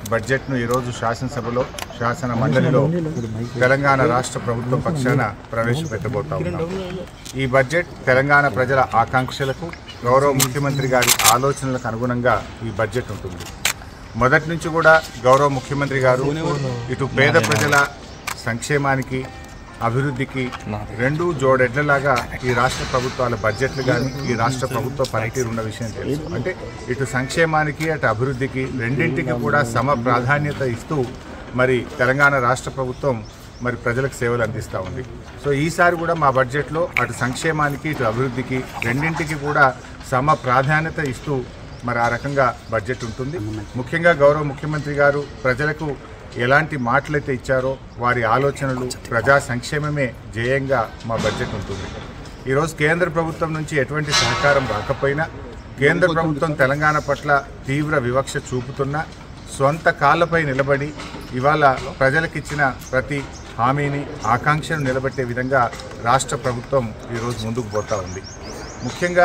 బడ్జెట్ను ఈరోజు శాసనసభలో శాసన మండలిలో తెలంగాణ రాష్ట్ర ప్రభుత్వ పక్షాన ప్రవేశపెట్టబోతా ఉన్నాం ఈ బడ్జెట్ తెలంగాణ ప్రజల ఆకాంక్షలకు గౌరవ ముఖ్యమంత్రి గారి ఆలోచనలకు అనుగుణంగా ఈ బడ్జెట్ ఉంటుంది మొదటి నుంచి కూడా గౌరవ ముఖ్యమంత్రి గారు ఇటు పేద ప్రజల సంక్షేమానికి అభివృద్ధికి రెండు జోడెడ్లలాగా ఈ రాష్ట్ర ప్రభుత్వాల బడ్జెట్లు కానీ ఈ రాష్ట్ర ప్రభుత్వ పనితీరు ఉన్న విషయం తెలుసు అంటే ఇటు సంక్షేమానికి అటు అభివృద్ధికి రెండింటికి కూడా సమ ప్రాధాన్యత ఇస్తూ మరి తెలంగాణ రాష్ట్ర ప్రభుత్వం మరి ప్రజలకు సేవలు అందిస్తూ ఉంది సో ఈసారి కూడా మా బడ్జెట్లో అటు సంక్షేమానికి ఇటు అభివృద్ధికి రెండింటికి కూడా సమ ప్రాధాన్యత ఇస్తూ మరి ఆ రకంగా బడ్జెట్ ఉంటుంది ముఖ్యంగా గౌరవ ముఖ్యమంత్రి గారు ప్రజలకు ఎలాంటి మాటలైతే ఇచ్చారో వారి ఆలోచనలు ప్రజా సంక్షేమమే ధ్యేయంగా మా బడ్జెట్ ఉంటుంది ఈరోజు కేంద్ర ప్రభుత్వం నుంచి ఎటువంటి సహకారం రాకపోయినా కేంద్ర ప్రభుత్వం తెలంగాణ పట్ల తీవ్ర వివక్ష చూపుతున్నా సొంత కాళ్ళపై నిలబడి ఇవాళ ప్రజలకిచ్చిన ప్రతి హామీని ఆకాంక్షను నిలబెట్టే విధంగా రాష్ట్ర ప్రభుత్వం ఈరోజు ముందుకు పోతా ఉంది ముఖ్యంగా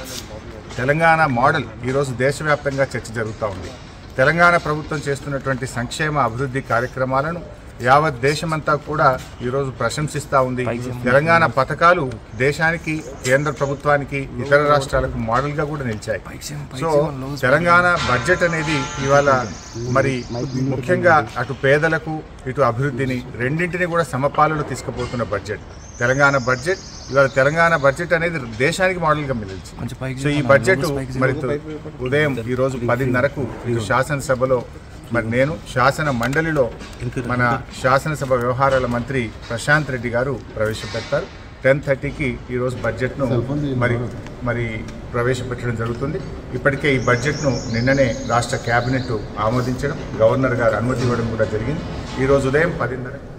తెలంగాణ మోడల్ ఈరోజు దేశవ్యాప్తంగా చర్చ జరుగుతూ ఉంది తెలంగాణ ప్రభుత్వం చేస్తున్నటువంటి సంక్షేమ అభివృద్ధి కార్యక్రమాలను యావత్ దేశమంతా కూడా ఈరోజు ప్రశంసిస్తూ ఉంది తెలంగాణ పథకాలు దేశానికి కేంద్ర ప్రభుత్వానికి ఇతర రాష్ట్రాలకు మోడల్గా కూడా నిలిచాయి సో తెలంగాణ బడ్జెట్ అనేది ఇవాళ మరి ముఖ్యంగా అటు పేదలకు ఇటు అభివృద్ధిని రెండింటిని కూడా సమపాలలో తీసుకుపోతున్న బడ్జెట్ తెలంగాణ బడ్జెట్ ఇవాళ తెలంగాణ బడ్జెట్ అనేది దేశానికి మోడల్గా నిలిచింది సో ఈ బడ్జెట్ మరి ఉదయం ఈ రోజు పదిన్నరకు ఇటు శాసనసభలో మరి నేను శాసన మండలిలో మన శాసనసభ వ్యవహారాల మంత్రి ప్రశాంత్ రెడ్డి గారు ప్రవేశపెడతారు టెన్ థర్టీకి ఈరోజు బడ్జెట్ను మరి మరి ప్రవేశపెట్టడం జరుగుతుంది ఇప్పటికే ఈ బడ్జెట్ను నిన్ననే రాష్ట్ర కేబినెట్ ఆమోదించడం గవర్నర్ గారు అనుమతి ఇవ్వడం కూడా జరిగింది ఈరోజు ఉదయం పదిన్నర